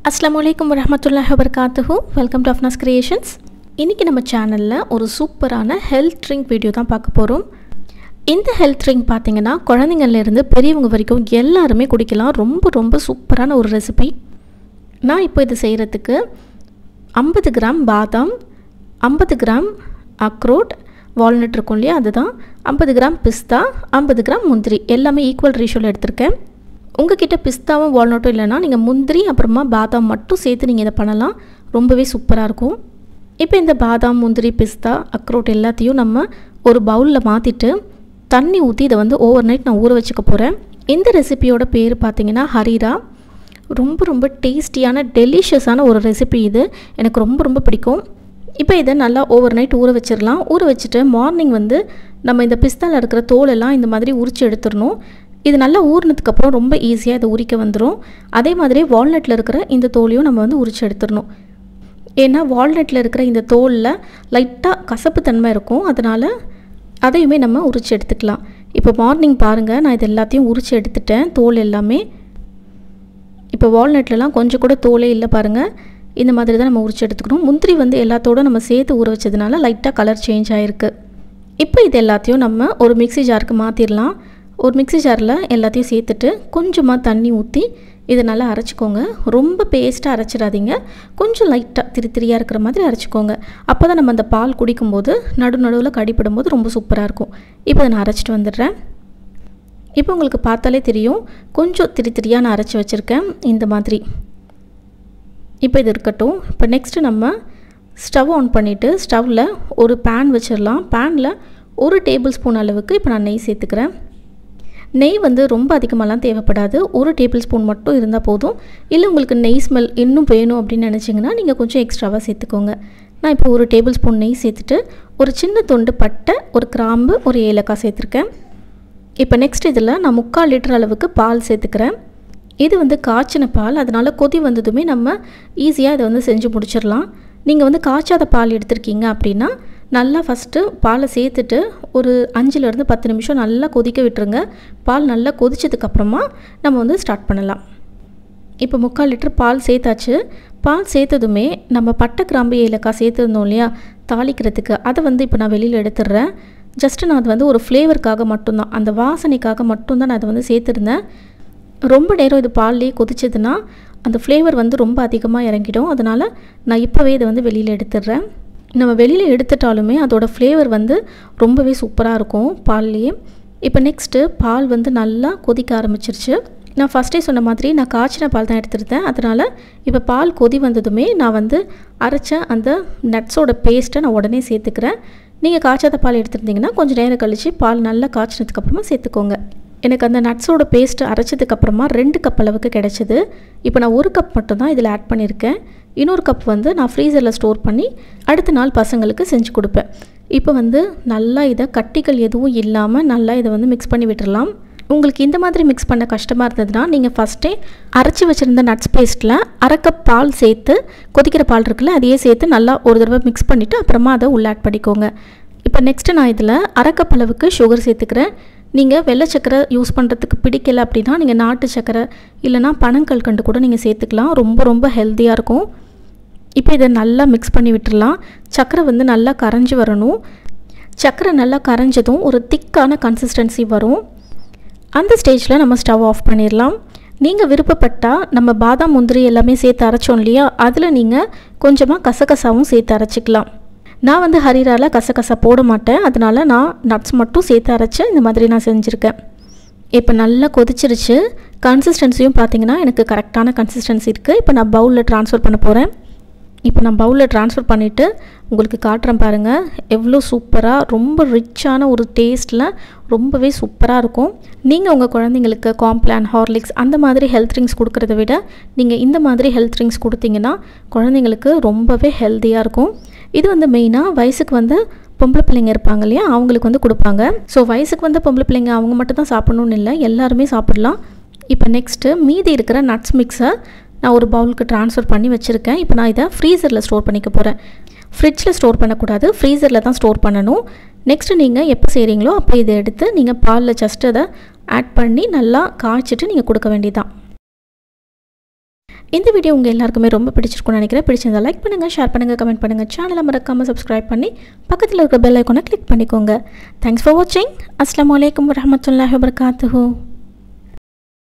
அஸ்ஸலாமு அலைக்கும் வரஹமத்துல்லாஹி வபரகாத்துஹு வெல்கம் டு அஃப்னாஸ் கிரியேஷன்ஸ் இன்றைக்கி நம்ம சேனலில் ஒரு சூப்பரான ஹெல்த் ட்ரிங்க் வீடியோ தான் பார்க்க போகிறோம் இந்த ஹெல்த் ட்ரிங்க் பார்த்தீங்கன்னா குழந்தைங்கள்லேருந்து பெரியவங்க வரைக்கும் எல்லாருமே குடிக்கலாம் ரொம்ப ரொம்ப சூப்பரான ஒரு ரெசிபி நான் இப்போ இது செய்கிறதுக்கு ஐம்பது கிராம் பாதாம் ஐம்பது கிராம் அக்ரோட் வால்நட் இருக்கும் இல்லையா அதுதான் ஐம்பது கிராம் பிஸ்தா ஐம்பது கிராம் முந்திரி எல்லாமே ஈக்குவல் ரேஷியோவில் எடுத்திருக்கேன் உங்ககிட்ட பிஸ்தாவும் வால்நட்டும் இல்லைன்னா நீங்கள் முந்திரி அப்புறமா பாதாம் மட்டும் சேர்த்து நீங்கள் இதை பண்ணலாம் ரொம்பவே சூப்பராக இருக்கும் இப்போ இந்த பாதாம் முந்திரி பிஸ்தா அக்ரோட் எல்லாத்தையும் நம்ம ஒரு பவுலில் மாற்றிட்டு தண்ணி ஊற்றி இதை வந்து ஓவர் நைட் நான் ஊற வச்சுக்க போகிறேன் இந்த ரெசிபியோட பேர் பார்த்தீங்கன்னா ஹரீரா ரொம்ப ரொம்ப டேஸ்டியான டெலிஷியஸான ஒரு ரெசிபி இது எனக்கு ரொம்ப ரொம்ப பிடிக்கும் இப்போ இதை நல்லா ஓவர் நைட் ஊற வச்சிடலாம் ஊற வச்சுட்டு மார்னிங் வந்து நம்ம இந்த பிஸ்தாவில் இருக்கிற தோலெல்லாம் இந்த மாதிரி உரித்து எடுத்துடணும் இது நல்லா ஊறினதுக்கப்புறம் ரொம்ப ஈஸியாக இதை உரிக்க வந்துடும் அதே மாதிரி வால்நட்டில் இருக்கிற இந்த தோலையும் நம்ம வந்து உரித்து எடுத்துடணும் ஏன்னா வால்நட்டில் இருக்கிற இந்த தோலில் லைட்டாக கசப்பு தன்மை இருக்கும் அதனால் அதையுமே நம்ம உரித்து எடுத்துக்கலாம் இப்போ மார்னிங் பாருங்கள் நான் இது எல்லாத்தையும் உரித்து எடுத்துட்டேன் தோல் எல்லாமே இப்போ வால்நட்லலாம் கொஞ்சம் கூட தோலே இல்லை பாருங்கள் இந்த மாதிரி தான் நம்ம உரிச்சு எடுத்துக்கணும் முந்திரி வந்து எல்லாத்தோட நம்ம சேர்த்து ஊற வச்சதுனால லைட்டாக கலர் சேஞ்ச் ஆகிருக்கு இப்போ இது எல்லாத்தையும் நம்ம ஒரு மிக்சி ஜாருக்கு மாற்றிடலாம் ஒரு மிக்சி ஜாரில் எல்லாத்தையும் சேர்த்துட்டு கொஞ்சமாக தண்ணி ஊற்றி இதை நல்லா அரைச்சிக்கோங்க ரொம்ப பேஸ்ட்டாக அரைச்சிடாதீங்க கொஞ்சம் லைட்டாக திரி திரியாக இருக்கிற மாதிரி அரைச்சிக்கோங்க அப்போ தான் நம்ம அந்த பால் குடிக்கும்போது நடு நடுவில் கடிப்படும் போது ரொம்ப சூப்பராக இருக்கும் இப்போ அதை நான் அரைச்சிட்டு வந்துடுறேன் இப்போ உங்களுக்கு பார்த்தாலே தெரியும் கொஞ்சம் திரி திரியாக நான் அரைச்சி வச்சுருக்கேன் இந்த மாதிரி இப்போ இது இருக்கட்டும் இப்போ நெக்ஸ்ட்டு நம்ம ஸ்டவ் ஆன் பண்ணிவிட்டு ஸ்டவ்வில் ஒரு பேன் வச்சிடலாம் பேனில் ஒரு டேபிள் ஸ்பூன் அளவுக்கு இப்போ நான் நெய் சேர்த்துக்கிறேன் நெய் வந்து ரொம்ப அதிகமாகலாம் தேவைப்படாது ஒரு டேபிள் ஸ்பூன் மட்டும் இருந்தால் போதும் இல்லை உங்களுக்கு நெய் ஸ்மெல் இன்னும் வேணும் அப்படின்னு நினச்சிங்கன்னா நீங்கள் கொஞ்சம் எக்ஸ்ட்ராவாக சேர்த்துக்கோங்க நான் இப்போ ஒரு டேபிள் ஸ்பூன் நெய் சேர்த்துட்டு ஒரு சின்ன தொண்டு பட்டை ஒரு கிராம்பு ஒரு ஏலக்காய் சேர்த்துருக்கேன் இப்போ நெக்ஸ்ட் இதில் நான் முக்கால் லிட்டர் அளவுக்கு பால் சேர்த்துக்கிறேன் இது வந்து காய்ச்சின பால் அதனால் கொதி வந்ததுமே நம்ம ஈஸியாக இதை வந்து செஞ்சு முடிச்சிடலாம் நீங்கள் வந்து காய்ச்சாத பால் எடுத்திருக்கீங்க அப்படின்னா நல்லா ஃபஸ்ட்டு பாலை சேர்த்துட்டு ஒரு அஞ்சுலேருந்து பத்து நிமிஷம் நல்லா கொதிக்க விட்டுருங்க பால் நல்லா கொதிச்சதுக்கப்புறமா நம்ம வந்து ஸ்டார்ட் பண்ணலாம் இப்போ முக்கால் லிட்டர் பால் சேர்த்தாச்சு பால் சேர்த்ததுமே நம்ம பட்டை கிராம்பு ஏலக்காய் சேர்த்துருந்தோம் இல்லையா தாளிக்கிறதுக்கு அதை வந்து இப்போ நான் வெளியில் எடுத்துடுறேன் ஜஸ்ட்டு நான் அது வந்து ஒரு ஃப்ளேவருக்காக மட்டும்தான் அந்த வாசனைக்காக மட்டும்தான் நான் அதை வந்து சேர்த்துருந்தேன் ரொம்ப நேரம் இது பால்லேயே கொதிச்சதுன்னா அந்த ஃப்ளேவர் வந்து ரொம்ப அதிகமாக இறங்கிடும் அதனால் நான் இப்போவே இதை வந்து வெளியில் எடுத்துடுறேன் நம்ம வெளியில் எடுத்துட்டாலுமே அதோடய ஃப்ளேவர் வந்து ரொம்பவே சூப்பராக இருக்கும் பால்லையே இப்போ நெக்ஸ்ட்டு பால் வந்து நல்லா கொதிக்க ஆரம்பிச்சிருச்சு நான் ஃபஸ்ட்டே சொன்ன மாதிரி நான் காய்ச்சின பால் தான் எடுத்துருந்தேன் அதனால் இப்போ பால் கொதி வந்ததுமே நான் வந்து அரைச்ச அந்த நட்ஸோட பேஸ்ட்டை நான் உடனே சேர்த்துக்கிறேன் நீங்கள் காய்ச்சாத பால் எடுத்துருந்தீங்கன்னா கொஞ்சம் நேரம் கழித்து பால் நல்லா காய்ச்சினதுக்கப்புறமா சேர்த்துக்கோங்க எனக்கு அந்த நட்ஸோட பேஸ்ட்டு அரைச்சதுக்கப்புறமா ரெண்டு கப் அளவுக்கு கிடச்சிது இப்போ நான் ஒரு கப் மட்டும்தான் இதில் ஆட் பண்ணியிருக்கேன் இன்னொரு கப் வந்து நான் ஃப்ரீசரில் ஸ்டோர் பண்ணி அடுத்த நாள் பசங்களுக்கு செஞ்சு கொடுப்பேன் இப்போ வந்து நல்லா இதை கட்டிகள் எதுவும் இல்லாமல் நல்லா இதை வந்து மிக்ஸ் பண்ணி விட்டுடலாம் உங்களுக்கு இந்த மாதிரி மிக்ஸ் பண்ண கஷ்டமாக இருந்ததுன்னா நீங்கள் ஃபஸ்ட்டே அரைச்சி வச்சுருந்த நட்ஸ் பேஸ்ட்டில் அரை கப் பால் சேர்த்து கொதிக்கிற பால் இருக்குல்ல அதையே சேர்த்து நல்லா ஒரு தடவை மிக்ஸ் பண்ணிவிட்டு அப்புறமா அதை உள்ள ஆட் பண்ணிக்கோங்க இப்போ நெக்ஸ்ட்டு நான் இதில் அரை கப் அளவுக்கு சுகர் சேர்த்துக்கிறேன் நீங்கள் வெள்ளை சக்கரை யூஸ் பண்ணுறதுக்கு பிடிக்கல அப்படின்னா நீங்கள் நாட்டு சக்கரை இல்லைனா பனங்கல்கண்டு கூட நீங்கள் சேர்த்துக்கலாம் ரொம்ப ரொம்ப ஹெல்த்தியாக இருக்கும் இப்போ இதை நல்லா மிக்ஸ் பண்ணி விட்டுடலாம் சக்கரை வந்து நல்லா கரைஞ்சி வரணும் சக்கரை நல்லா கரைஞ்சதும் ஒரு திக்கான கன்சிஸ்டன்சி வரும் அந்த ஸ்டேஜில் நம்ம ஸ்டவ் ஆஃப் பண்ணிடலாம் நீங்கள் விருப்பப்பட்டால் நம்ம பாதாம் முந்திரி எல்லாமே சேர்த்து அரைச்சோம் இல்லையா அதில் நீங்கள் கொஞ்சமாக கசகசாவும் சேர்த்து அரைச்சிக்கலாம் நான் வந்து ஹரிராவில் கசகசா போட மாட்டேன் அதனால் நான் நட்ஸ் மட்டும் சேர்த்து அரைச்சி இந்த மாதிரி நான் செஞ்சுருக்கேன் இப்போ நல்லா கொதிச்சிருச்சு கன்சிஸ்டன்சியும் பார்த்தீங்கன்னா எனக்கு கரெக்டான கன்சிஸ்டன்சி இருக்குது இப்போ நான் பவுலில் ட்ரான்ஸ்ஃபர் பண்ண போகிறேன் இப்போ நான் பவுலில் ட்ரான்ஸ்ஃபர் பண்ணிவிட்டு உங்களுக்கு காட்டுறேன் பாருங்கள் எவ்வளோ சூப்பராக ரொம்ப ரிச்சான ஒரு டேஸ்ட்டில் ரொம்பவே சூப்பராக இருக்கும் நீங்கள் உங்கள் குழந்தைங்களுக்கு காம்ப்ளான் ஹார்லிக்ஸ் அந்த மாதிரி ஹெல்த் ட்ரிங்க்ஸ் கொடுக்குறத விட நீங்கள் இந்த மாதிரி ஹெல்த் ட்ரிங்க்ஸ் கொடுத்தீங்கன்னா குழந்தைங்களுக்கு ரொம்பவே ஹெல்த்தியாக இருக்கும் இது வந்து மெயினாக வயசுக்கு வந்து பொம்பளை பிள்ளைங்க இருப்பாங்க இல்லையா அவங்களுக்கு வந்து கொடுப்பாங்க ஸோ வயசுக்கு வந்து பொம்பளை பிள்ளைங்க அவங்க மட்டும் தான் சாப்பிட்ணுன்னு இல்லை எல்லாருமே சாப்பிடலாம் இப்போ நெக்ஸ்ட்டு மீதி இருக்கிற நட்ஸ் மிக்ஸை நான் ஒரு பவுலுக்கு ட்ரான்ஸ்ஃபர் பண்ணி வச்சுருக்கேன் இப்போ நான் இதை ஃப்ரீசரில் ஸ்டோர் பண்ணிக்க போகிறேன் ஃப்ரிட்ஜில் ஸ்டோர் பண்ணக்கூடாது ஃப்ரீசரில் தான் ஸ்டோர் பண்ணணும் நெக்ஸ்ட்டு நீங்கள் எப்போ செய்கிறீங்களோ அப்போ இதை எடுத்து நீங்கள் பாலில் ஜஸ்ட் அதை ஆட் பண்ணி நல்லா காய்ச்சிட்டு நீங்கள் கொடுக்க வேண்டியதான் இந்த வீடியோ உங்கள் எல்லாருக்குமே ரொம்ப பிடிச்சிருக்கும்னு நினைக்கிறேன் பிடிச்சிருந்தா லைக் பண்ணுங்கள் ஷேர் பண்ணுங்கள் கமெண்ட் பண்ணுங்கள் சேனலை மறக்காமல் சப்ஸ்கிரைப் பண்ணி பக்கத்தில் இருக்கிற பெல் ஐக்கானை கிளிக் பண்ணிக்கோங்க தேங்க்ஸ் ஃபார் வாட்சிங் அஸ்லாம் வலைக்கம் வரமத்துல்லாஹி வபர்காத்துஹூ